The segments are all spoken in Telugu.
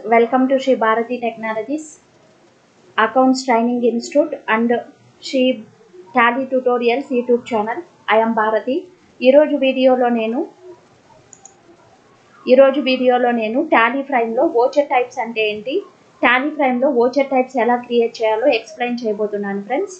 Welcome to Sri Bharati Technologies Accounts Training Institute and Sri Tally Tutorials YouTube channel I'm Bharathi ఈరోజు వీడియోలో నేను ఈరోజు వీడియోలో నేను టాలీ ఫ్రైమ్లో ఓచర్ టైప్స్ అంటే ఏంటి టాలీ ఫ్రైమ్లో ఓచర్ టైప్స్ ఎలా క్రియేట్ చేయాలో ఎక్స్ప్లెయిన్ చేయబోతున్నాను ఫ్రెండ్స్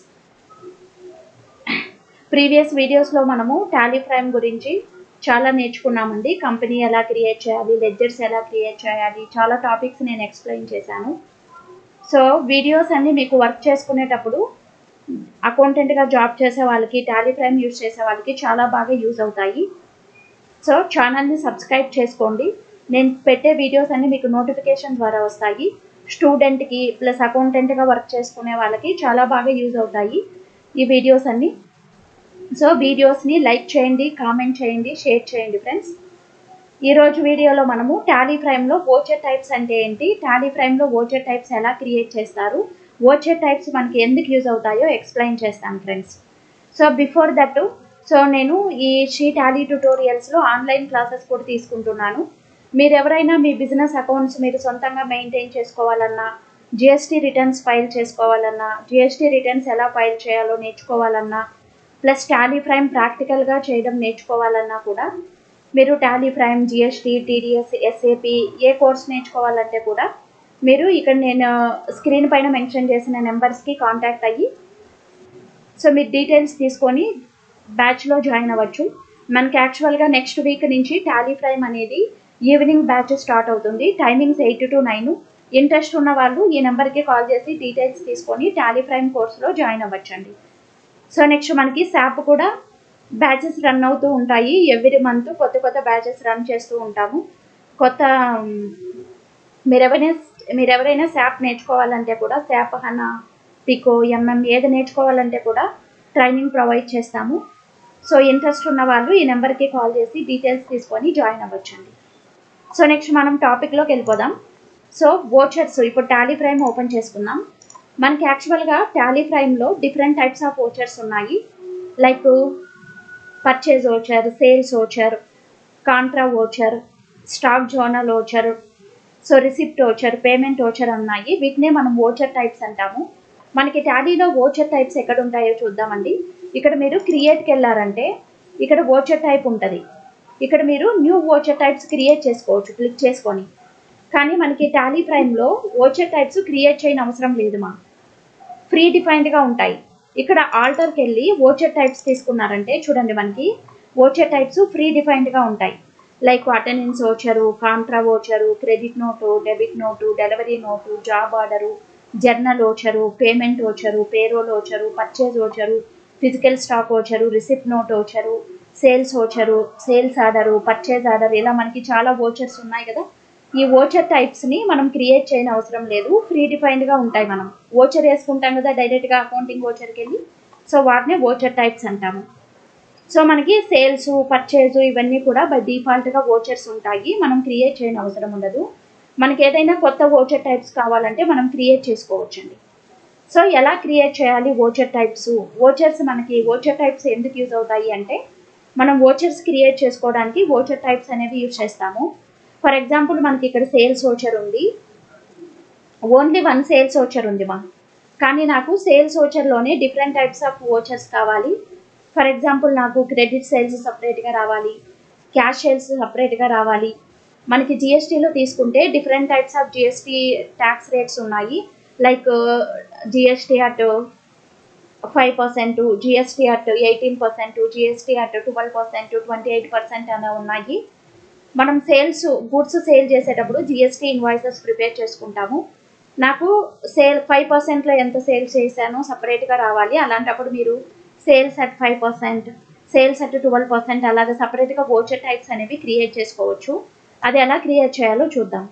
ప్రీవియస్ వీడియోస్లో మనము టాలీ ఫ్రైమ్ గురించి చాలా నేర్చుకున్నామండి కంపెనీ ఎలా క్రియేట్ చేయాలి లెడ్జర్స్ ఎలా క్రియేట్ చేయాలి చాలా టాపిక్స్ నేను ఎక్స్ప్లెయిన్ చేశాను సో వీడియోస్ అన్నీ మీకు వర్క్ చేసుకునేటప్పుడు అకౌంటెంట్గా జాబ్ చేసే వాళ్ళకి టాలీ ఫ్రైమ్ యూజ్ చేసే వాళ్ళకి చాలా బాగా యూజ్ అవుతాయి సో ఛానల్ని సబ్స్క్రైబ్ చేసుకోండి నేను పెట్టే వీడియోస్ అన్నీ మీకు నోటిఫికేషన్ ద్వారా వస్తాయి స్టూడెంట్కి ప్లస్ అకౌంటెంట్గా వర్క్ చేసుకునే వాళ్ళకి చాలా బాగా యూజ్ అవుతాయి ఈ వీడియోస్ అన్నీ సో వీడియోస్ని లైక్ చేయండి కామెంట్ చేయండి షేర్ చేయండి ఫ్రెండ్స్ ఈరోజు వీడియోలో మనము టాలీ ఫ్రైమ్లో ఓచర్ టైప్స్ అంటే ఏంటి టాలీ ఫ్రైమ్లో ఓచర్ టైప్స్ ఎలా క్రియేట్ చేస్తారు ఓచర్ టైప్స్ మనకి ఎందుకు యూజ్ అవుతాయో ఎక్స్ప్లెయిన్ చేస్తాను friends so before that so నేను ఈ షీ టాలీ ట్యూటోరియల్స్లో ఆన్లైన్ క్లాసెస్ కూడా తీసుకుంటున్నాను మీరు ఎవరైనా మీ బిజినెస్ అకౌంట్స్ మీరు సొంతంగా మెయింటైన్ చేసుకోవాలన్నా జిఎస్టీ రిటర్న్స్ ఫైల్ చేసుకోవాలన్నా జిఎస్టీ రిటర్న్స్ ఎలా ఫైల్ చేయాలో నేర్చుకోవాలన్నా ప్లస్ టాలీ ఫ్రైమ్ ప్రాక్టికల్గా చేయడం నేర్చుకోవాలన్నా కూడా మీరు Tally Prime GST TDS SAP ఏ కోర్స్ నేర్చుకోవాలంటే కూడా మీరు ఇక్కడ నేను స్క్రీన్ పైన మెన్షన్ చేసిన నెంబర్స్కి కాంటాక్ట్ అయ్యి సో మీరు డీటెయిల్స్ తీసుకొని బ్యాచ్లో జాయిన్ అవ్వచ్చు మనకి యాక్చువల్గా నెక్స్ట్ వీక్ నుంచి టాలీ ఫ్రైమ్ అనేది ఈవినింగ్ బ్యాచ్ స్టార్ట్ అవుతుంది timings eight to nine interest ఉన్న వాళ్ళు ఈ నెంబర్కి కాల్ చేసి డీటెయిల్స్ తీసుకొని టాలీ ఫ్రైమ్ కోర్సులో జాయిన్ అవ్వచ్చండి సో నెక్స్ట్ మనకి శాప్ కూడా బ్యాచెస్ రన్ అవుతూ ఉంటాయి ఎవ్రీ మంత్ కొత్త కొత్త బ్యాచెస్ రన్ చేస్తూ ఉంటాము కొత్త మీరు ఎవరైనా మీరు ఎవరైనా శాప్ నేర్చుకోవాలంటే కూడా శాప్ హనా పికో ఎంఎం ఏది నేర్చుకోవాలంటే కూడా ట్రైనింగ్ ప్రొవైడ్ చేస్తాము సో ఇంట్రెస్ట్ ఉన్న వాళ్ళు ఈ నెంబర్కి కాల్ చేసి డీటెయిల్స్ తీసుకొని జాయిన్ అవ్వచ్చండి సో నెక్స్ట్ మనం టాపిక్లోకి వెళ్ళిపోదాం సో ఓచర్స్ ఇప్పుడు టాలీ ఫ్రైమ్ ఓపెన్ చేసుకుందాం మనకి యాక్చువల్గా టాలీ ఫ్రైమ్లో డిఫరెంట్ టైప్స్ ఆఫ్ ఓచర్స్ ఉన్నాయి like purchase voucher sales voucher contra voucher stock journal voucher so receipt voucher payment voucher ఉన్నాయి వీటినే మనం ఓచర్ టైప్స్ అంటాము మనకి టాలీలో ఓచర్ టైప్స్ ఎక్కడ ఉంటాయో చూద్దామండి ఇక్కడ మీరు క్రియేట్కి వెళ్ళారంటే ఇక్కడ ఓచర్ టైప్ ఉంటుంది ఇక్కడ మీరు న్యూ ఓచర్ టైప్స్ క్రియేట్ చేసుకోవచ్చు క్లిక్ చేసుకొని కానీ మనకి టాలీ ప్రైమ్లో ఓచర్ టైప్స్ క్రియేట్ చేయని అవసరం లేదు మా ఫ్రీ డిఫైన్డ్గా ఉంటాయి ఇక్కడ ఆల్టర్కి వెళ్ళి ఓచర్ టైప్స్ తీసుకున్నారంటే చూడండి మనకి ఓచర్ టైప్స్ ఫ్రీ డిఫైన్డ్గా ఉంటాయి like attendance voucher contra voucher credit note debit note delivery note job order journal voucher payment voucher payroll voucher purchase voucher physical stock voucher receipt note voucher sales voucher sales order purchase order ఇలా మనకి చాలా ఓచర్స్ ఉన్నాయి కదా ఈ ఓచర్ టైప్స్ని మనం క్రియేట్ చేయని అవసరం లేదు ఫ్రీ డిఫైన్డ్గా ఉంటాయి మనం ఓచర్ వేసుకుంటాం కదా డైరెక్ట్గా అకౌంటింగ్ ఓచర్కి వెళ్ళి సో వాటిని ఓచర్ టైప్స్ అంటాము సో మనకి సేల్స్ పర్చేజ్ ఇవన్నీ కూడా బై డిఫాల్ట్గా ఓచర్స్ ఉంటాయి మనం క్రియేట్ చేయని అవసరం ఉండదు మనకి ఏదైనా కొత్త ఓచర్ టైప్స్ కావాలంటే మనం క్రియేట్ చేసుకోవచ్చండి సో ఎలా క్రియేట్ చేయాలి ఓచర్ టైప్స్ ఓచర్స్ మనకి ఓచర్ టైప్స్ ఎందుకు యూజ్ అవుతాయి అంటే మనం ఓచర్స్ క్రియేట్ చేసుకోవడానికి ఓచర్ టైప్స్ అనేవి యూజ్ చేస్తాము ఫర్ ఎగ్జాంపుల్ మనకి ఇక్కడ సేల్స్ ఓచర్ ఉంది ఓన్లీ వన్ సేల్స్ ఓచర్ ఉంది మా కానీ నాకు సేల్స్ ఓచర్లోనే డిఫరెంట్ టైప్స్ ఆఫ్ ఓచర్స్ కావాలి ఫర్ ఎగ్జాంపుల్ నాకు క్రెడిట్ సేల్స్ సపరేట్గా రావాలి క్యాష్ సేల్స్ సపరేట్గా రావాలి మనకి జిఎస్టీలో తీసుకుంటే different types of GST tax rates ఉన్నాయి like GST at five percent GST at eighteen percent GST at twelve percent twenty eight percent అనే ఉన్నాయి మనం సేల్స్ గుడ్స్ సేల్ చేసేటప్పుడు జిఎస్టీ ఇన్వాయిసెస్ ప్రిపేర్ చేసుకుంటాము నాకు సేల్ ఫైవ్ పర్సెంట్లో ఎంత సేల్స్ చేశానో సపరేట్గా రావాలి అలాంటప్పుడు మీరు sales at five percent sales at twelve percent అలాగే సపరేట్గా ఓచర్ టైప్స్ అనేవి క్రియేట్ చేసుకోవచ్చు అది ఎలా క్రియేట్ చేయాలో చూద్దాం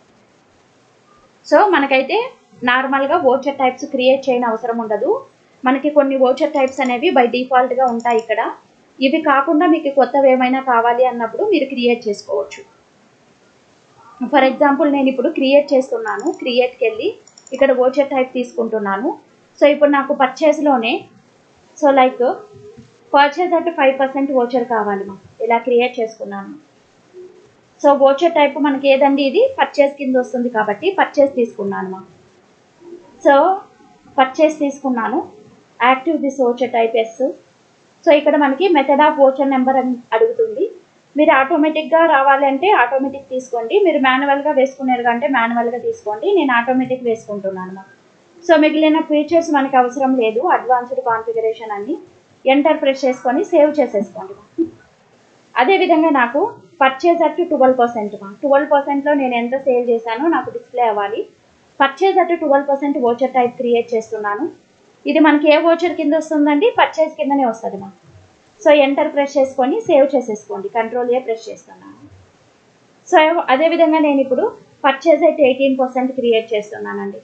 సో మనకైతే నార్మల్గా ఓచర్ టైప్స్ క్రియేట్ చేయని అవసరం ఉండదు మనకి కొన్ని ఓచర్ టైప్స్ అనేవి బై డిఫాల్ట్గా ఉంటాయి ఇక్కడ ఇవి కాకుండా మీకు కొత్తవి ఏమైనా కావాలి అన్నప్పుడు మీరు క్రియేట్ చేసుకోవచ్చు ఫర్ ఎగ్జాంపుల్ నేను ఇప్పుడు క్రియేట్ చేస్తున్నాను క్రియేట్కి వెళ్ళి ఇక్కడ ఓచర్ టైప్ తీసుకుంటున్నాను సో ఇప్పుడు నాకు పర్చేస్లోనే సో లైక్ పర్చేస్ అంటే ఫైవ్ పర్సెంట్ ఓచర్ కావాలి మా ఇలా క్రియేట్ చేసుకున్నాను సో వోచర్ టైప్ మనకి ఏదండి ఇది పర్చేస్ కింద వస్తుంది కాబట్టి పర్చేస్ తీసుకున్నాను మా సో పర్చేస్ తీసుకున్నాను active this voucher type yes so ఇక్కడ మనకి మెథడ్ ఆఫ్ వోచర్ నెంబర్ అని అడుగుతుంది మీరు ఆటోమేటిక్గా రావాలి అంటే ఆటోమేటిక్ తీసుకోండి మీరు మాన్యువల్గా వేసుకునేది అంటే మాన్యువల్గా తీసుకోండి నేను ఆటోమేటిక్ వేసుకుంటున్నాను మా సో మిగిలిన ఫీచర్స్ మనకి అవసరం లేదు అడ్వాన్స్డ్ కాన్ఫిగరేషన్ అన్ని ఎంటర్ ప్రెస్ చేసుకొని సేవ్ చేసేసుకోండి మా అదేవిధంగా నాకు పర్చేజ్ అట్ ట్వెల్వ్ పర్సెంట్ మా ట్వెల్వ్ పర్సెంట్లో నేను ఎంత సేల్ చేశానో నాకు డిస్ప్లే అవ్వాలి purchase at twelve percent voucher type create చేస్తున్నాను ఇది మనకి ఏ ఓచర్ కింద వస్తుందండి పర్చేజ్ కిందనే వస్తుంది మా సో ఎంటర్ ప్రెస్ చేసుకొని సేవ్ చేసేసుకోండి కంట్రోల్ ఏ ప్రెస్ చేస్తున్నాను సో అదేవిధంగా నేను ఇప్పుడు పర్చేజ్ అయితే ఎయిటీన్ పర్సెంట్ క్రియేట్ చేస్తున్నానండి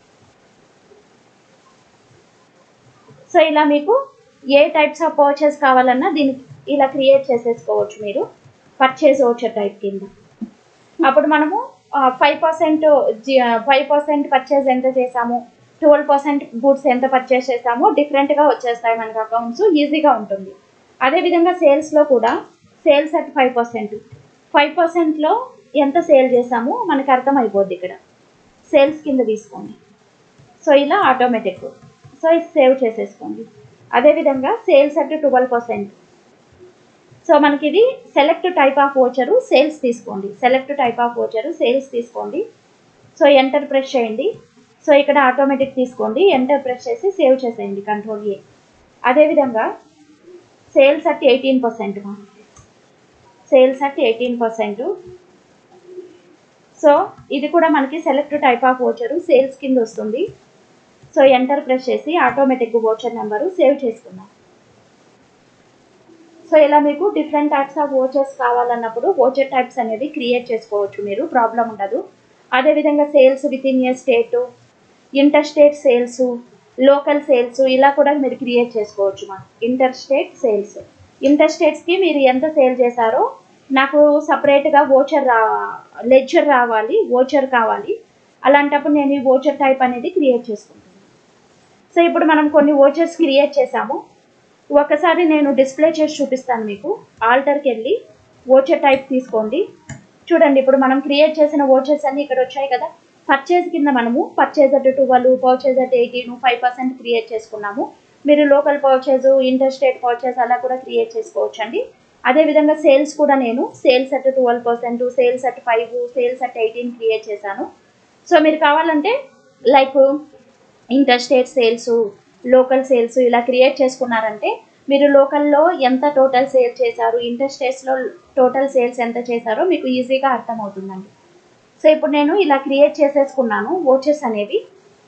సో ఇలా మీకు ఏ టైప్స్ ఆఫ్ పర్చేస్ కావాలన్నా దీనికి ఇలా క్రియేట్ చేసేసుకోవచ్చు మీరు పర్చేజ్ ఓచర్ టైప్ కింద అప్పుడు మనము five percent five percent purchase ఎంత చేసాము ట్వెల్వ్ పర్సెంట్ గూడ్స్ ఎంత పర్చేస్ చేసామో డిఫరెంట్గా వచ్చేస్తాయి మనకి అకౌంట్స్ ఈజీగా ఉంటుంది అదేవిధంగా సేల్స్లో కూడా sales at five percent five పర్సెంట్లో ఎంత సేల్ చేసామో మనకి అర్థమైపోద్ది ఇక్కడ సేల్స్ కింద తీసుకోండి సో ఇలా ఆటోమేటిక్ సో ఇది సేవ్ చేసేసుకోండి అదేవిధంగా sales at twelve percent so మనకి ఇది select type of voucher sales తీసుకోండి select type of voucher sales తీసుకోండి సో ఎంటర్ ప్రెస్ చేయండి సో ఇక్కడ ఆటోమేటిక్ తీసుకోండి ఎంటర్ ప్రెస్ చేసి సేవ్ చేసేయండి కంట్రోల్ ఏ అదేవిధంగా sales at eighteen percent sales at eighteen percent so ఇది కూడా మనకి select type of voucher sales కింద వస్తుంది సో ఎంటర్ ప్రెస్ చేసి ఆటోమేటిక్ ఓచర్ నెంబరు సేవ్ చేసుకున్నాం సో ఇలా మీకు డిఫరెంట్ టైప్స్ ఆఫ్ ఓచర్స్ కావాలన్నప్పుడు ఓచర్ టైప్స్ అనేది క్రియేట్ చేసుకోవచ్చు మీరు ప్రాబ్లం ఉండదు అదేవిధంగా sales within a state interstate sales local sales ఇలా కూడా మీరు క్రియేట్ చేసుకోవచ్చు మా ఇంటర్ స్టేట్ సేల్స్ ఇంటర్ స్టేట్స్కి మీరు ఎంత సేల్ చేశారో నాకు సపరేట్గా ఓచర్ రా లెడ్జర్ రావాలి ఓచర్ కావాలి అలాంటప్పుడు నేను ఈ ఓచర్ టైప్ అనేది క్రియేట్ చేసుకుంటాను సో ఇప్పుడు మనం కొన్ని ఓచర్స్ క్రియేట్ చేసాము ఒకసారి నేను డిస్ప్లే చేసి చూపిస్తాను మీకు ఆల్టర్కి వెళ్ళి ఓచర్ టైప్ తీసుకోండి చూడండి ఇప్పుడు మనం క్రియేట్ చేసిన ఓచర్స్ అన్ని ఇక్కడ వచ్చాయి కదా పర్చేజ్ కింద మనము purchase at twelve purchase at eighteen five percent create చేసుకున్నాము మీరు local purchase interstate purchase అలా కూడా క్రియేట్ చేసుకోవచ్చు అండి అదేవిధంగా సేల్స్ కూడా నేను sales at twelve percent sales at five sales at eighteen create చేశాను సో మీరు కావాలంటే like interstate sales local sales ఇలా క్రియేట్ చేసుకున్నారంటే మీరు లోకల్లో ఎంత టోటల్ సేల్ చేశారు ఇంటర్ స్టేట్స్లో టోటల్ సేల్స్ ఎంత చేశారో మీకు ఈజీగా అర్థమవుతుందండి సో ఇప్పుడు నేను ఇలా క్రియేట్ చేసేసుకున్నాను ఓచర్స్ అనేవి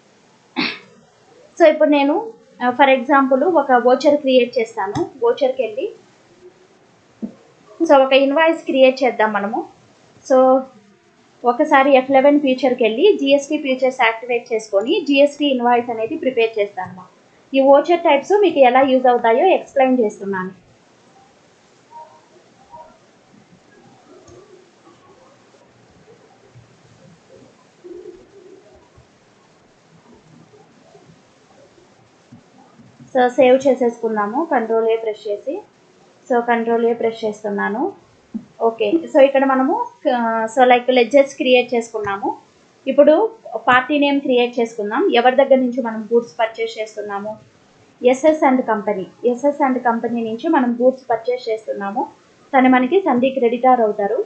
సో ఇప్పుడు నేను ఫర్ ఎగ్జాంపుల్ ఒక ఓచర్ క్రియేట్ చేస్తాను ఓచర్కి వెళ్ళి సో ఒక ఇన్వాయిస్ క్రియేట్ చేద్దాం మనము సో ఒకసారి ఎఫ్ లెవెన్ ఫీచర్కి వెళ్ళి జిఎస్టీ ఫీచర్స్ యాక్టివేట్ చేసుకొని జిఎస్టీ ఇన్వాయిస్ అనేది ప్రిపేర్ చేస్తాను ఈ ఓచర్ టైప్స్ మీకు ఎలా యూజ్ అవుతాయో ఎక్స్ప్లెయిన్ చేస్తున్నాను సో సేవ్ చేసేసుకుందాము కంట్రోల్ ఏ ప్రెస్ చేసి సో కంట్రోల్ ఏ ప్రెస్ చేస్తున్నాను ఓకే సో ఇక్కడ మనము సో లైక్ లెడ్జర్స్ క్రియేట్ చేసుకున్నాము ఇప్పుడు పార్టీ నేమ్ క్రియేట్ చేసుకుందాం ఎవరి దగ్గర నుంచి మనం గూడ్స్ పర్చేస్ చేస్తున్నాము SS and company SS and company నుంచి మనం గూడ్స్ పర్చేస్ చేస్తున్నాము తను మనకి సంధి క్రెడిటార్ అవుతారు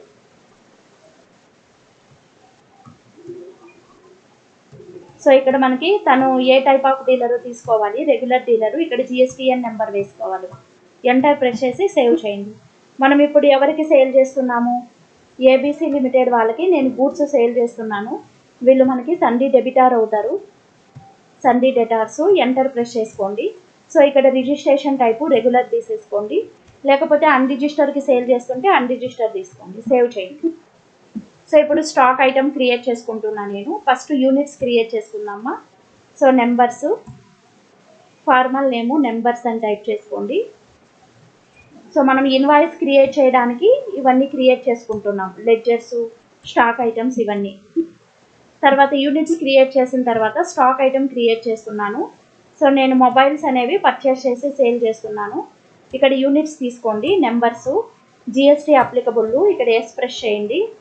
సో ఇక్కడ మనకి తను ఏ టైప్ ఆఫ్ డీలర్ తీసుకోవాలి రెగ్యులర్ డీలరు ఇక్కడ జిఎస్టిఎన్ నెంబర్ వేసుకోవాలి ఎంటర్ ప్రెస్ చేసి సేవ్ చేయండి మనం ఇప్పుడు ఎవరికి సేల్ చేస్తున్నాము ఏబీసీ లిమిటెడ్ వాళ్ళకి నేను గూడ్స్ సేల్ చేస్తున్నాను వీళ్ళు మనకి సండీ డెబిటార్ అవుతారు సండీ డెటార్స్ ఎంటర్ ప్రెస్ చేసుకోండి సో ఇక్కడ రిజిస్ట్రేషన్ టైపు రెగ్యులర్ తీసేసుకోండి లేకపోతే అన్రిజిస్టర్కి సేల్ చేస్తుంటే అన్రిజిస్టర్ తీసుకోండి సేవ్ చేయండి సో ఇప్పుడు స్టాక్ ఐటమ్ క్రియేట్ చేసుకుంటున్నా నేను ఫస్ట్ యూనిట్స్ క్రియేట్ చేసుకుందామా so numbers formal name numbers అని టైప్ చేసుకోండి సో మనం ఇన్వాయిస్ క్రియేట్ చేయడానికి ఇవన్నీ క్రియేట్ చేసుకుంటున్నాం లెడ్జర్స్ స్టాక్ ఐటమ్స్ ఇవన్నీ తర్వాత యూనిట్స్ క్రియేట్ చేసిన తర్వాత స్టాక్ ఐటమ్ క్రియేట్ చేస్తున్నాను సో నేను మొబైల్స్ అనేవి పర్చేస్ చేసి సేల్ చేస్తున్నాను ఇక్కడ యూనిట్స్ తీసుకోండి నెంబర్స్ జిఎస్టీ అప్లికబుల్ ఇక్కడ ఎస్ ప్రెస్ చేయండి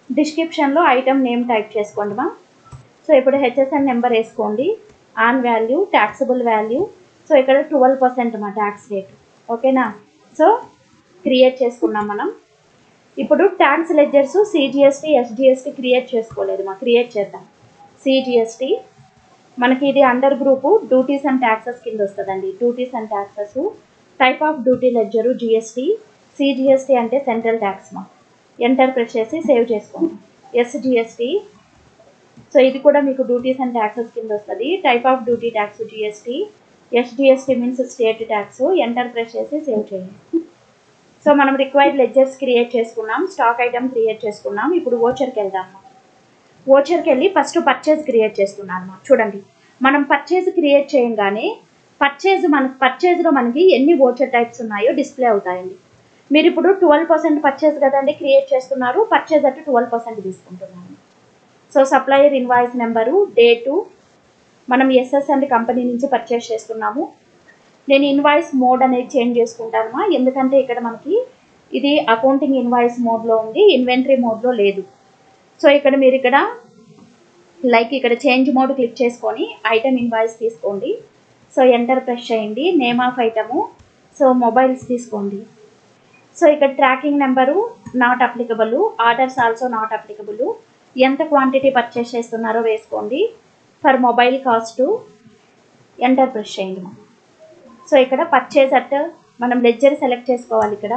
డిస్క్రిప్షన్లో ఐటమ్ నేమ్ టైప్ చేసుకోండి మా సో ఇప్పుడు హెచ్ఎస్ఎన్ నెంబర్ వేసుకోండి on value taxable value so ఇక్కడ ట్వెల్వ్ పర్సెంట్ మా ట్యాక్స్ రేట్ ఓకేనా సో క్రియేట్ చేసుకున్నాం మనం ఇప్పుడు tax ledgers CGST SGST create చేసుకోలేదు మా క్రియేట్ చేద్దాం సిజిఎస్టీ మనకి ఇది under group duties and taxes కింద వస్తుందండి duties and taxes type of duty ledger GST CGST అంటే సెంట్రల్ ట్యాక్స్ మా ఎంటర్ ప్రెస్ చేసి సేవ్ చేసుకోండి ఎస్జిఎస్టీ సో ఇది కూడా మీకు డ్యూటీస్ అండ్ ట్యాక్సెస్ కింద వస్తుంది type of duty tax GST SGST means state tax enter press చేసి సేవ్ చేయండి సో మనం రిక్వైర్డ్ లెడ్జర్స్ క్రియేట్ చేసుకున్నాం స్టాక్ ఐటమ్ క్రియేట్ చేసుకున్నాం ఇప్పుడు ఓచర్కి వెళ్దాం ఓచర్కి వెళ్ళి ఫస్ట్ పర్చేజ్ క్రియేట్ చేస్తున్నాను చూడండి మనం పర్చేజ్ క్రియేట్ చేయగానే పర్చేజ్ మన పర్చేజ్లో మనకి ఎన్ని ఓచర్ టైప్స్ ఉన్నాయో డిస్ప్లే అవుతాయండి మీరు ఇప్పుడు ట్వెల్వ్ పర్సెంట్ పర్చేజ్ కదండి క్రియేట్ చేస్తున్నారు పర్చేజ్ అంటే ట్వెల్వ్ పర్సెంట్ తీసుకుంటున్నాను so supplier invoice number date మనం ఎస్ఎస్ అండ్ కంపెనీ నుంచి పర్చేస్ చేస్తున్నాము నేను ఇన్వాయిస్ మోడ్ అనేది చేంజ్ చేసుకుంటానమా ఎందుకంటే ఇక్కడ మనకి ఇది అకౌంటింగ్ ఇన్వాయిస్ మోడ్లో ఉంది ఇన్వెంటరీ మోడ్లో లేదు సో ఇక్కడ మీరు ఇక్కడ లైక్ ఇక్కడ చేంజ్ మోడ్ క్లిక్ చేసుకొని ఐటమ్ ఇన్వాయిస్ తీసుకోండి సో ఎంటర్ ప్రెస్ చేయండి name of item so mobiles తీసుకోండి సో ఇక్కడ tracking number not applicable orders also not applicable ఎంత క్వాంటిటీ పర్చేస్ చేస్తున్నారో వేసుకోండి for mobile cost enter press చేయండి సో ఇక్కడ పర్చేజ్ అట్ మనం లెడ్జర్ సెలెక్ట్ చేసుకోవాలి ఇక్కడ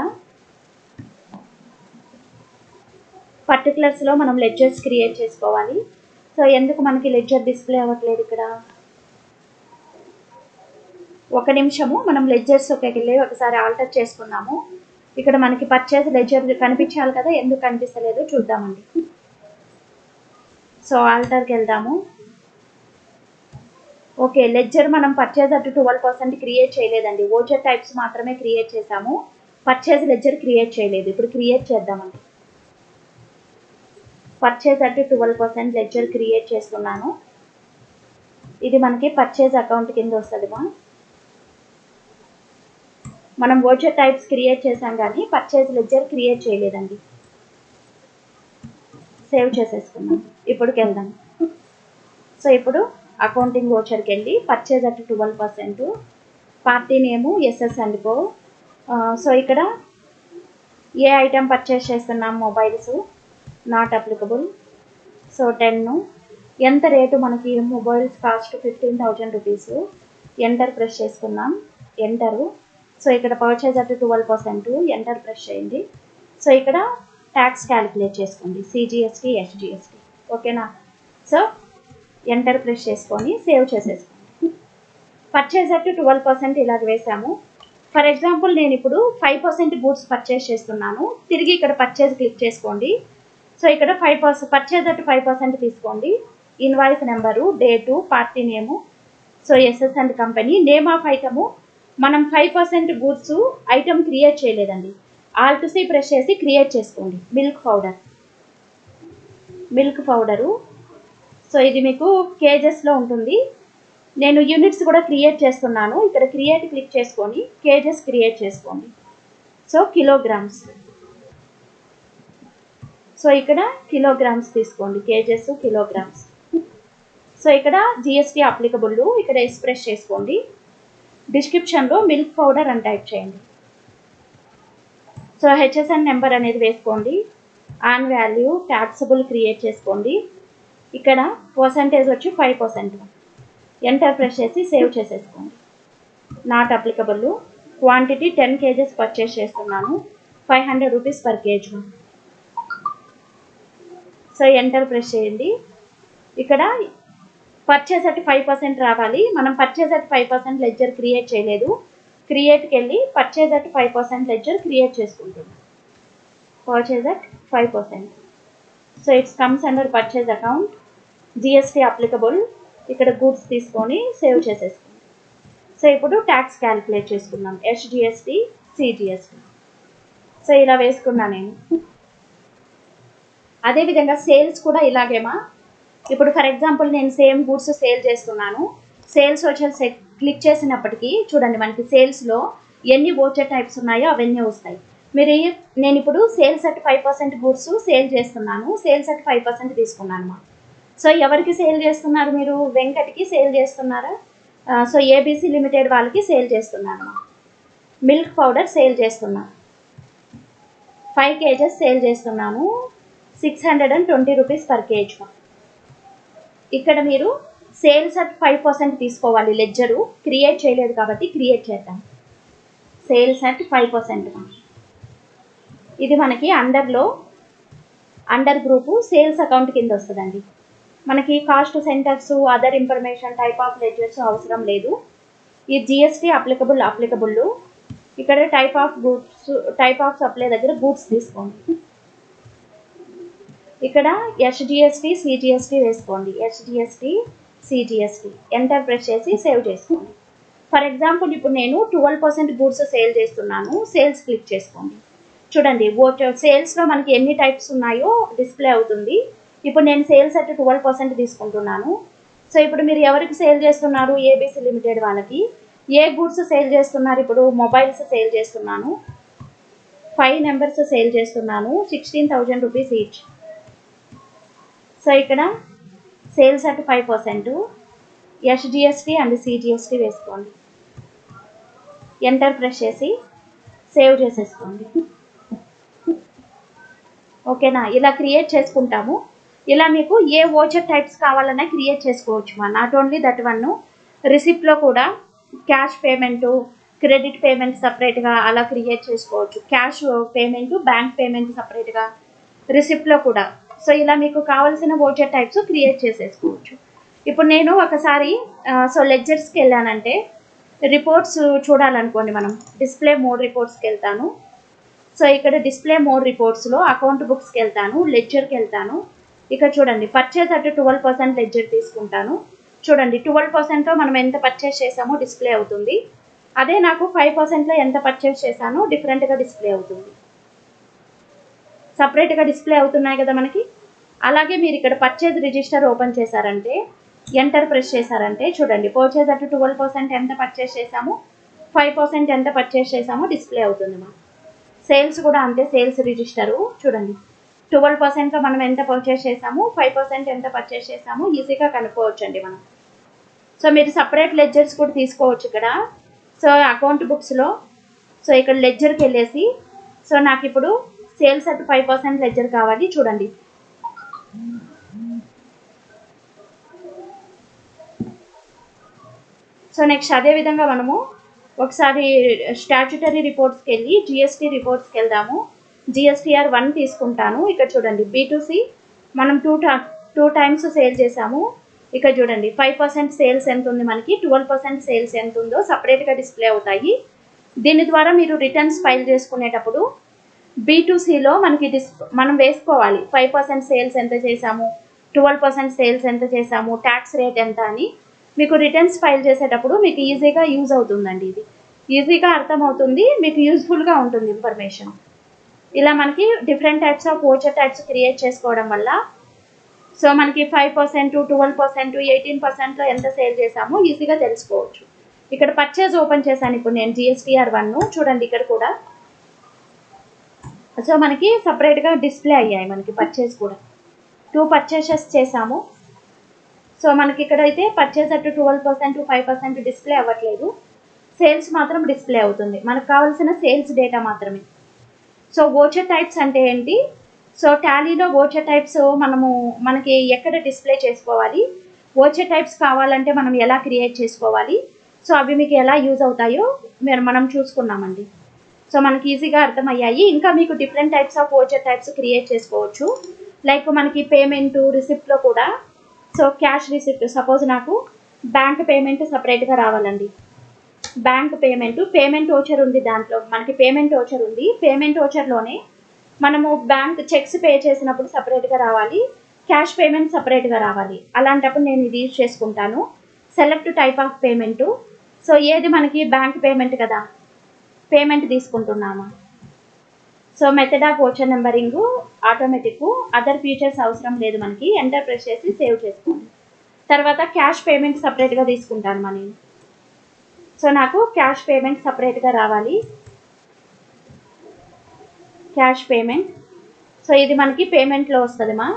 పర్టికులర్స్లో మనం లెడ్జర్స్ క్రియేట్ చేసుకోవాలి సో ఎందుకు మనకి లెడ్జర్ డిస్ప్లే అవ్వట్లేదు ఇక్కడ ఒక నిమిషము మనం లెడ్జర్స్ వెళ్ళి ఒకసారి ఆల్టర్ చేసుకున్నాము ఇక్కడ మనకి పర్చేజ్ లెడ్జర్ కనిపించాలి కదా ఎందుకు కనిపిస్తలేదు చూద్దామండి సో ఆల్టర్కి వెళ్దాము ఓకే లెడ్జర్ మనం purchase at twelve percent create చేయలేదండి ఓచర్ టైప్స్ మాత్రమే క్రియేట్ చేసాము పర్చేజ్ లెడ్జర్ క్రియేట్ చేయలేదు ఇప్పుడు క్రియేట్ చేద్దామండి purchase at twelve percent ledger create చేస్తున్నాను ఇది మనకి పర్చేజ్ అకౌంట్ కింద వస్తుంది మా మనం ఓచర్ టైప్స్ క్రియేట్ చేసాం కానీ పర్చేజ్ లెడ్జర్ క్రియేట్ చేయలేదండి సేవ్ చేసేసుకున్నాం ఇప్పటికి వెళ్దాం సో ఇప్పుడు అకౌంటింగ్ ఓచర్కి వెళ్ళి purchase at twelve percent party name SS అనుకో సో ఇక్కడ ఏ ఐటెం పర్చేస్ చేస్తున్నాం mobiles not applicable so ten ఎంత రేటు మనకి mobiles cost fifteen thousand rupees enter press చేసుకున్నాం ఎంటరు సో ఇక్కడ purchase at twelve percent enter press చేయండి సో ఇక్కడ ట్యాక్స్ క్యాలిక్యులేట్ చేసుకోండి సిజిఎస్టీ ఎస్జిఎస్టీ ఓకేనా సో ఎంటర్ ప్రెస్ చేసుకొని సేవ్ చేసేసుకోండి పర్చేజ్ అట్ ట్వెల్వ్ పర్సెంట్ ఇలాగ వేసాము ఫర్ ఎగ్జాంపుల్ నేను ఇప్పుడు ఫైవ్ పర్సెంట్ గూడ్స్ పర్చేస్ చేస్తున్నాను తిరిగి ఇక్కడ పర్చేజ్ క్లిక్ చేసుకోండి సో ఇక్కడ five percent purchase at five percent తీసుకోండి invoice number date party name so SS and company name of item మనం five percent goods item create చేయలేదండి ఆల్ట్ సి ప్రెస్ చేసి క్రియేట్ చేసుకోండి milk powder milk powder so ఇది మీకు కేజెస్లో ఉంటుంది నేను యూనిట్స్ కూడా క్రియేట్ చేస్తున్నాను ఇక్కడ క్రియేట్ క్లిక్ చేసుకొని కేజెస్ క్రియేట్ చేసుకోండి సో కిలోగ్రామ్స్ సో ఇక్కడ కిలోగ్రామ్స్ తీసుకోండి కేజెస్ కిలోగ్రామ్స్ సో ఇక్కడ జిఎస్టీ అప్లికబుల్ ఇక్కడ ఎక్స్ప్రెస్ చేసుకోండి డిస్క్రిప్షన్లో మిల్క్ పౌడర్ అని టైప్ చేయండి సో హెచ్ఎస్ఎన్ నెంబర్ అనేది వేసుకోండి ఆన్ వాల్యూ ట్యాక్సబుల్ క్రియేట్ చేసుకోండి ఇక్కడ పర్సంటేజ్ వచ్చి ఫైవ్ పర్సెంట్ ఎంటర్ ప్రెస్ చేసి సేవ్ చేసేసుకోండి not applicable quantity ten kgs purchase చేస్తున్నాను five hundred rupees per kg so enter press చేయండి ఇక్కడ పర్చేస్ అట్ ఫైవ్ పర్సెంట్ రావాలి మనం purchase at five percent ledger create చేయలేదు క్రియేట్కి వెళ్ళి purchase at five percent ledger create చేసుకుంటున్నాం purchase at five percent so it's comes under purchase account GST applicable ఇక్కడ గూడ్స్ తీసుకొని సేవ్ చేసేసుకోండి సో ఇప్పుడు ట్యాక్స్ క్యాలిక్యులేట్ చేసుకున్నాం ఎస్జిఎస్టీ సిజిఎస్టీ సో ఇలా వేసుకున్నా నేను అదేవిధంగా సేల్స్ కూడా ఇలాగేమా ఇప్పుడు ఫర్ ఎగ్జాంపుల్ నేను సేమ్ గూడ్స్ సేల్ చేస్తున్నాను సేల్స్ వచ్చే క్లిక్ చేసినప్పటికీ చూడండి మనకి సేల్స్లో ఎన్ని ఓచర్ టైప్స్ ఉన్నాయో అవన్నీ వస్తాయి మీరు ఈ- నేను ఇప్పుడు sales at five percent goods sale చేస్తున్నాను సేల్స్ అట్ ఫైవ్ పర్సెంట్ తీసుకున్నాను మా సో ఎవరికి సేల్ చేస్తున్నారు మీరు వెంకట్కి సేల్ చేస్తున్నారా ఆ, సో ఏబీసీ లిమిటెడ్ వాళ్ళకి సేల్ చేస్తున్నాను మా మిల్క్ పౌడర్ సేల్ చేస్తున్నా ఫైవ్ కేజెస్ సేల్ చేస్తున్నాను six hundred and twenty rupees per kg మా ఇక్కడ మీరు సేల్స్ అట్ ఫైవ్ పర్సెంట్ తీసుకోవాలి లెడ్జరు క్రియేట్ చేయలేదు కాబట్టి క్రియేట్ చేద్దాం సేల్స్ అట్ ఫైవ్ పర్సెంట్ ఇది మనకి అండర్లో అండర్ గ్రూపు సేల్స్ అకౌంట్ కింద వస్తుందండి మనకి cost centers other information type of ledgers అవసరం లేదు ఈ జిఎస్టీ అప్లికబుల్ అప్లికబుల్ ఇక్కడ type of goods type of supply దగ్గర గూడ్స్ తీసుకోండి ఇక్కడ ఎస్జిఎస్టీ సిజిఎస్టీ వేసుకోండి ఎస్జిఎస్టీ సిజిఎస్టీ ఎంటర్ ప్రెస్ చేసి సేవ్ చేసుకోండి ఫర్ ఎగ్జాంపుల్ ఇప్పుడు నేను ట్వెల్వ్ పర్సెంట్ గూడ్స్ సేల్ చేస్తున్నాను సేల్స్ క్లిక్ చేసుకోండి చూడండి ఓచర్ సేల్స్లో మనకి ఎన్ని టైప్స్ ఉన్నాయో డిస్ప్లే అవుతుంది ఇప్పుడు నేను సేల్స్ అట్ ట్వెల్వ్ పర్సెంట్ తీసుకుంటున్నాను సో ఇప్పుడు మీరు ఎవరికి సేల్ చేస్తున్నారు ఏబీసీ లిమిటెడ్ వాళ్ళకి ఏ గూడ్స్ సేల్ చేస్తున్నారు ఇప్పుడు మొబైల్స్ సేల్ చేస్తున్నాను ఫైవ్ నెంబర్స్ సేల్ చేస్తున్నాను sixteen thousand rupees each so ఇక్కడ sales at five percent SGST and CGST వేసుకోండి ఎంటర్ ప్రెస్ చేసి సేవ్ చేసేసుకోండి ఓకేనా ఇలా క్రియేట్ చేసుకుంటాము ఇలా మీకు ఏ ఓచర్ టైప్స్ కావాలన్నా క్రియేట్ చేసుకోవచ్చు మా నాట్ ఓన్లీ దట్ వన్ రిసిప్ట్లో కూడా క్యాష్ పేమెంటు క్రెడిట్ పేమెంట్ సపరేట్గా అలా క్రియేట్ చేసుకోవచ్చు క్యాష్ పేమెంట్ బ్యాంక్ పేమెంట్ సపరేట్గా రిసిప్ట్లో కూడా సో ఇలా మీకు కావాల్సిన ఓచర్ టైప్స్ క్రియేట్ చేసేసుకోవచ్చు ఇప్పుడు నేను ఒకసారి సో లెడ్జర్స్కి వెళ్ళానంటే రిపోర్ట్స్ చూడాలనుకోండి మనం డిస్ప్లే మోడ్ రిపోర్ట్స్కి వెళ్తాను సో ఇక్కడ డిస్ప్లే మోడ్ రిపోర్ట్స్లో అకౌంట్ బుక్స్కి వెళ్తాను లెడ్జర్కి వెళ్తాను ఇక్కడ చూడండి purchase at twelve percent ledger తీసుకుంటాను చూడండి ట్వెల్వ్ పర్సెంట్తో మనం ఎంత పర్చేస్ చేసామో డిస్ప్లే అవుతుంది అదే నాకు ఫైవ్ పర్సెంట్లో ఎంత పర్చేస్ చేశానో డిఫరెంట్గా డిస్ప్లే అవుతుంది సపరేట్గా డిస్ప్లే అవుతున్నాయి కదా మనకి అలాగే మీరు ఇక్కడ పర్చేజ్ రిజిస్టర్ ఓపెన్ చేశారంటే ఎంటర్ ప్రెస్ చేశారంటే చూడండి పర్చేజ్ అటు ట్వెల్వ్ పర్సెంట్ ఎంత పర్చేస్ చేసాము ఫైవ్ పర్సెంట్ ఎంత పర్చేస్ చేసామో డిస్ప్లే అవుతుంది మా సేల్స్ కూడా అంతే సేల్స్ రిజిస్టరు చూడండి ట్వెల్వ్ పర్సెంట్లో మనం ఎంత పర్చేస్ చేసాము ఫైవ్ పర్సెంట్ ఎంత పర్చేస్ చేసాము ఈజీగా కనుక్కోవచ్చు అండి మనం సో మీరు సపరేట్ లెడ్జర్స్ కూడా తీసుకోవచ్చు ఇక్కడ సో అకౌంట్ బుక్స్లో సో ఇక్కడ లెడ్జర్కి వెళ్ళేసి సో నాకు ఇప్పుడు sales at five percent ledger కావాలి చూడండి సో నెక్స్ట్ అదే విధంగా మనము ఒకసారి స్టాచ్యుటరీ రిపోర్ట్స్కి వెళ్ళి జిఎస్టీ రిపోర్ట్స్కి వెళ్దాము జిఎస్టీఆర్ వన్ తీసుకుంటాను ఇక్కడ చూడండి బీటూసి మనం టూ టూ టైమ్స్ సేల్ చేసాము ఇక్కడ చూడండి ఫైవ్ పర్సెంట్ సేల్స్ ఎంత ఉంది మనకి ట్వెల్వ్ పర్సెంట్ సేల్స్ ఎంత ఉందో సపరేట్గా డిస్ప్లే అవుతాయి దీని ద్వారా మీరు రిటర్న్స్ ఫైల్ చేసుకునేటప్పుడు బీటూసీలో మనకి డిస్ మనం వేసుకోవాలి ఫైవ్ పర్సెంట్ సేల్స్ ఎంత చేసాము ట్వెల్వ్ పర్సెంట్ సేల్స్ ఎంత చేసాము ట్యాక్స్ రేట్ ఎంత అని మీకు రిటర్న్స్ ఫైల్ చేసేటప్పుడు మీకు ఈజీగా యూజ్ అవుతుందండి ఇది ఈజీగా అర్థమవుతుంది మీకు యూజ్ఫుల్గా ఉంటుంది ఇన్ఫర్మేషన్ ఇలా మనకి different types of voucher types create చేసుకోవడం వల్ల సో మనకి five percent twelve percent eighteen పర్సెంట్లో ఎంత సేల్ చేసామో ఈజీగా తెలుసుకోవచ్చు ఇక్కడ పర్చేజ్ ఓపెన్ చేశాను ఇప్పుడు నేను జిఎస్టీఆర్ వన్ చూడండి ఇక్కడ కూడా సో మనకి సపరేట్గా డిస్ప్లే అయ్యాయి మనకి పర్చేజ్ కూడా టూ పర్చేసెస్ చేసాము సో మనకి ఇక్కడైతే purchase at twelve percent five percent display అవ్వట్లేదు సేల్స్ మాత్రం డిస్ప్లే అవుతుంది మనకు కావాల్సిన సేల్స్ డేటా మాత్రమే సో ఓచర్ టైప్స్ అంటే ఏంటి సో టాలీలో ఓచర్ టైప్స్ మనము మనకి ఎక్కడ డిస్ప్లే చేసుకోవాలి ఓచర్ టైప్స్ కావాలంటే మనం ఎలా క్రియేట్ చేసుకోవాలి సో అవి మీకు ఎలా యూజ్ అవుతాయో మీరు మనం చూసుకున్నామండి సో మనకి ఈజీగా అర్థమయ్యాయి ఇంకా మీకు different types of voucher types create చేసుకోవచ్చు లైక్ మనకి పేమెంట్ రిసిప్ట్లో కూడా సో క్యాష్ రిసిప్ట్ సపోజ్ నాకు బ్యాంక్ పేమెంట్ సపరేట్గా రావాలండి బ్యాంక్ పేమెంట్ పేమెంట్ ఓచర్ ఉంది దాంట్లో మనకి పేమెంట్ ఓచర్ ఉంది పేమెంట్ ఓచర్లోనే మనము బ్యాంక్ చెక్స్ పే చేసినప్పుడు సపరేట్గా రావాలి క్యాష్ పేమెంట్ సపరేట్గా రావాలి అలాంటప్పుడు నేను ఇది యూజ్ చేసుకుంటాను select type of payment so ఏది మనకి బ్యాంక్ పేమెంట్ కదా పేమెంట్ తీసుకుంటున్నాము so method of voucher numbering automatic other features అవసరం లేదు మనకి ఎంటర్ ప్రెస్ చేసి సేవ్ చేసుకోండి తర్వాత క్యాష్ పేమెంట్ సపరేట్గా తీసుకుంటాను మా నేను సో నాకు క్యాష్ పేమెంట్ సపరేట్గా రావాలి క్యాష్ పేమెంట్ సో ఇది మనకి పేమెంట్లో వస్తుంది మా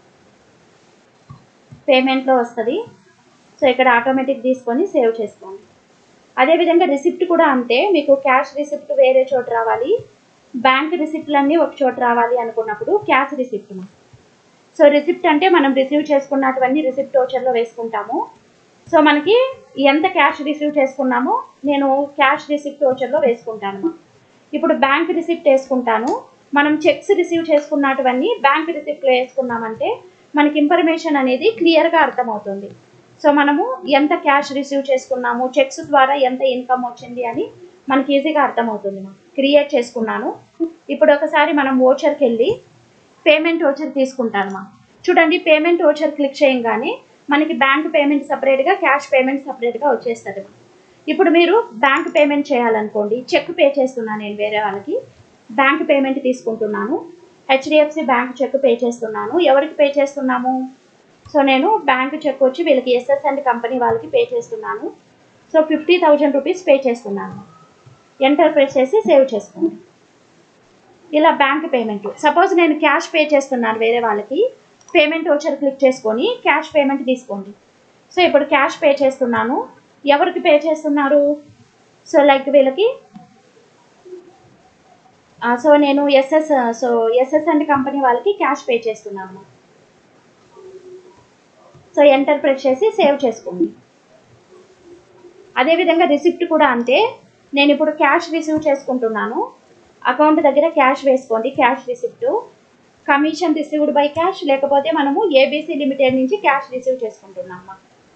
పేమెంట్లో వస్తుంది సో ఇక్కడ ఆటోమేటిక్ తీసుకొని సేవ్ చేసుకోండి అదేవిధంగా రిసిప్ట్ కూడా అంతే మీకు క్యాష్ రిసిప్ట్ వేరే చోట రావాలి బ్యాంక్ రిసిప్ట్లన్నీ ఒక చోట రావాలి అనుకున్నప్పుడు క్యాష్ రిసిప్ట్ మా సో రిసిప్ట్ అంటే మనం రిసీవ్ చేసుకున్నటువన్నీ రిసిప్ట్ ఓచర్లో వేసుకుంటాము సో మనకి ఎంత క్యాష్ రిసీవ్ చేసుకున్నామో నేను క్యాష్ రిసిప్ట్ ఓచర్లో వేసుకుంటాను ఇప్పుడు బ్యాంక్ రిసిప్ట్ వేసుకుంటాను మనం చెక్స్ రిసీవ్ చేసుకున్నటువన్నీ బ్యాంక్ రిసిప్ట్లో వేసుకున్నామంటే మనకి ఇన్ఫర్మేషన్ అనేది క్లియర్గా అర్థమవుతుంది సో మనము ఎంత క్యాష్ రిసీవ్ చేసుకున్నాము చెక్స్ ద్వారా ఎంత ఇన్కమ్ వచ్చింది అని మనకి ఈజీగా అర్థమవుతుంది మా క్రియేట్ చేసుకున్నాను ఇప్పుడు ఒకసారి మనం ఓచర్కి వెళ్ళి పేమెంట్ ఓచర్ తీసుకుంటాను మా చూడండి పేమెంట్ ఓచర్ క్లిక్ చేయగానే మనకి బ్యాంక్ పేమెంట్ సపరేట్గా క్యాష్ పేమెంట్ సపరేట్గా వచ్చేస్తుంది మా ఇప్పుడు మీరు బ్యాంక్ పేమెంట్ చేయాలనుకోండి చెక్ పే చేస్తున్నాను నేను వేరే వాళ్ళకి బ్యాంక్ పేమెంట్ తీసుకుంటున్నాను హెచ్డిఎఫ్సి బ్యాంక్ చెక్ పే చేస్తున్నాను ఎవరికి పే చేస్తున్నాము సో నేను బ్యాంక్ చెక్ వచ్చి వీళ్ళకి ఎస్ఎస్ అండ్ కంపెనీ వాళ్ళకి పే చేస్తున్నాను so fifty thousand rupees pay చేస్తున్నాను ఎంటర్ ప్రెస్ చేసి సేవ్ చేసుకోండి ఇలా బ్యాంక్ పేమెంట్ సపోజ్ నేను క్యాష్ పే చేస్తున్నాను వేరే వాళ్ళకి పేమెంట్ వచ్చారు క్లిక్ చేసుకొని క్యాష్ పేమెంట్ తీసుకోండి సో ఇప్పుడు క్యాష్ పే చేస్తున్నాను ఎవరికి పే చేస్తున్నారు సో లైక్ వీళ్ళకి సో నేను SS so SS and company వాళ్ళకి క్యాష్ పే చేస్తున్నాను సో ఎంటర్ ప్రెస్ చేసి సేవ్ చేసుకోండి అదేవిధంగా రిసిప్ట్ కూడా అంతే నేను ఇప్పుడు క్యాష్ రిసీవ్ చేసుకుంటున్నాను అకౌంట్ దగ్గర క్యాష్ వేసుకోండి cash receipt commission received by cash లేకపోతే మనము ఏబీసీ లిమిటెడ్ నుంచి క్యాష్ రిసీవ్ చేసుకుంటున్నాము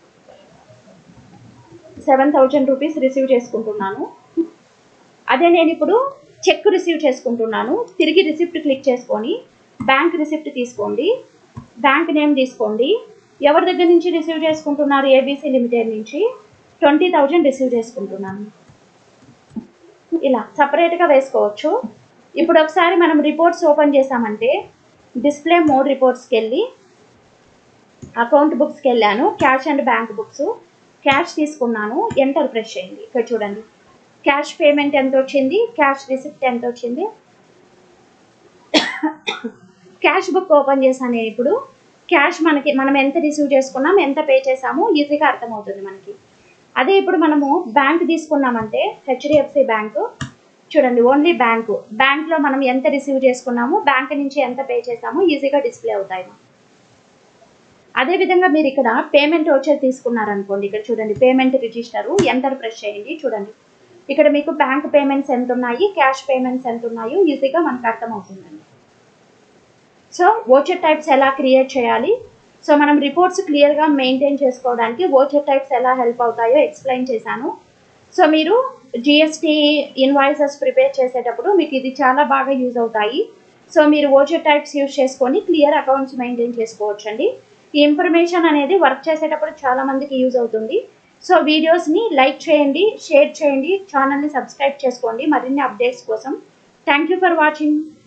సెవెన్ థౌజండ్ రూపీస్ రిసీవ్ చేసుకుంటున్నాను అదే నేను ఇప్పుడు చెక్ రిసీవ్ చేసుకుంటున్నాను తిరిగి రిసిప్ట్ క్లిక్ చేసుకొని బ్యాంక్ రిసిప్ట్ తీసుకోండి బ్యాంక్ నేమ్ తీసుకోండి ఎవరి దగ్గర నుంచి రిసీవ్ చేసుకుంటున్నారు ఏబీసీ లిమిటెడ్ నుంచి ట్వంటీ థౌజండ్ రిసీవ్ చేసుకుంటున్నాను ఇలా సపరేట్గా వేసుకోవచ్చు ఇప్పుడు ఒకసారి మనం రిపోర్ట్స్ ఓపెన్ చేసామంటే డిస్ప్లే మోడ్ రిపోర్ట్స్కి వెళ్ళి అకౌంట్ బుక్స్కి వెళ్ళాను cash and bank books cash తీసుకున్నాను ఎంటర్ ప్రెస్ చేయండి ఇక్కడ చూడండి క్యాష్ పేమెంట్ ఎంత వచ్చింది క్యాష్ రిసిప్ట్ ఎంత వచ్చింది క్యాష్ బుక్ ఓపెన్ చేశాను నేను ఇప్పుడు క్యాష్ మనకి మనం ఎంత రిసీవ్ చేసుకున్నాం ఎంత పే చేసాము ఈజీగా అర్థమవుతుంది మనకి అదే ఇప్పుడు మనము బ్యాంక్ తీసుకున్నామంటే హెచ్డిఎఫ్సి బ్యాంకు చూడండి ఓన్లీ బ్యాంకు బ్యాంక్లో మనం ఎంత రిసీవ్ చేసుకున్నాము బ్యాంక్ నుంచి ఎంత పే చేసాము ఈజీగా డిస్ప్లే అవుతాయి అదేవిధంగా మీరు ఇక్కడ పేమెంట్ వచ్చేది తీసుకున్నారనుకోండి ఇక్కడ చూడండి పేమెంట్ రిజిస్టరు ఎంటర్ ప్రెస్ చేయండి చూడండి ఇక్కడ మీకు బ్యాంక్ పేమెంట్స్ ఎంత ఉన్నాయి క్యాష్ పేమెంట్స్ ఎంత ఉన్నాయో ఈజీగా మనకు అర్థమవుతుందండి సో ఓచర్ టైప్స్ ఎలా క్రియేట్ చేయాలి సో మనం రిపోర్ట్స్ క్లియర్గా మెయింటైన్ చేసుకోవడానికి ఓచర్ టైప్స్ ఎలా హెల్ప్ అవుతాయో ఎక్స్ప్లెయిన్ చేశాను సో మీరు జిఎస్టీ ఇన్వాయిసెస్ ప్రిపేర్ చేసేటప్పుడు మీకు ఇది చాలా బాగా యూజ్ అవుతాయి సో మీరు ఓచర్ టైప్స్ యూజ్ చేసుకొని క్లియర్ అకౌంట్స్ మెయింటైన్ చేసుకోవచ్చండి ఈ ఇన్ఫర్మేషన్ అనేది వర్క్ చేసేటప్పుడు చాలా మందికి యూజ్ అవుతుంది సో వీడియోస్ని లైక్ చేయండి షేర్ చేయండి ఛానల్ని సబ్స్క్రైబ్ చేసుకోండి మరిన్ని అప్డేట్స్ కోసం థ్యాంక్ యూ ఫర్ వాచింగ్